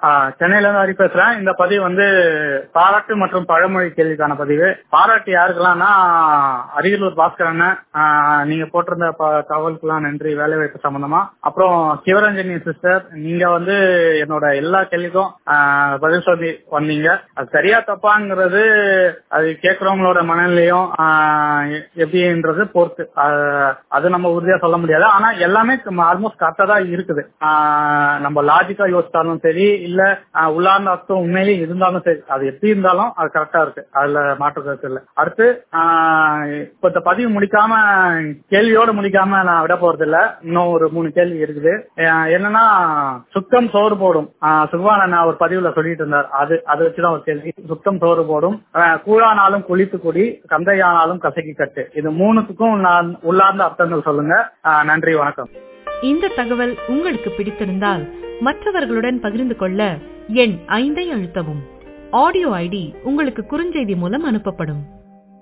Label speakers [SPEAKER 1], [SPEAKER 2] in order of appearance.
[SPEAKER 1] சென்னையில இருந்து ஹரி பேசுறேன் இந்த பதிவு வந்து பாராட்டு மற்றும் பழமொழி கேள்விக்கான பதிவு பாராட்டு யாருக்கெல்லாம்னா அரியலூர் பாஸ்கர் அண்ணன் ஆஹ் நீங்க போட்டிருந்த ப- தகவலுக்கெல்லாம் நன்றி வேலை வாய்ப்பு சம்பந்தமா அப்புறம் சிவரஞ்சனி சிஸ்டர் நீங்க வந்து என்னோட எல்லா கேள்விக்கும் ஆஹ் பதில் சொல்லி வந்தீங்க அது சரியா தப்பாங்கிறது அது கேட்கறவங்களோட மனநிலையும் ஆஹ் எ- எப்படின்றது பொறுத்து ஆஹ் அது நம்ம உறுதியா சொல்ல முடியாது ஆனா எல்லாமே ஆல்மோஸ்ட் கரெக்டா தான் இருக்குது ஆஹ் நம்ம லாஜிக்கா யோசிச்சாலும் சரி இல்ல ஆஹ் உள்ளார்ந்த அர்த்தம் உண்மையிலேயே இருந்தாலும் சரி அது எப்படி இருந்தாலும் அது கரெக்டா இருக்கு அதுல மாற்று கருத்து இல்ல அடுத்து ஆஹ் இப்ப இந்த பதிவு முடிக்காம கேள்வியோட முடிக்காம நான் விட போறது இல்ல இன்னும் ஒரு மூணு கேள்வி இருக்குது ஆஹ் என்னன்னா சுத்தம் சோறு போடும் ஆஹ் சுகுவான நான் ஒரு பதிவுல சொல்லிட்டு இருந்தார் அது அதை வச்சுதான் ஒரு கேள்வி சுத்தம் சோறு போடும் ஆஹ் கூழானாலும் குளித்து குடி கந்தையானாலும் கசக்கி கட்டு இது மூணுத்துக்கும் நான் உள்ளார்ந்த அர்த்தங்கள் சொல்லுங்க ஆஹ் நன்றி வணக்கம்
[SPEAKER 2] இந்த தகவல் உங்களுக்கு பிடித்திருந்தால் மற்றவர்களுடன் பகிர்ந்து கொள்ள எண் ஐந்தை அழுத்தவும் ஆடியோ ஐடி உங்களுக்கு குறுஞ்செய்தி மூலம் அனுப்பப்படும்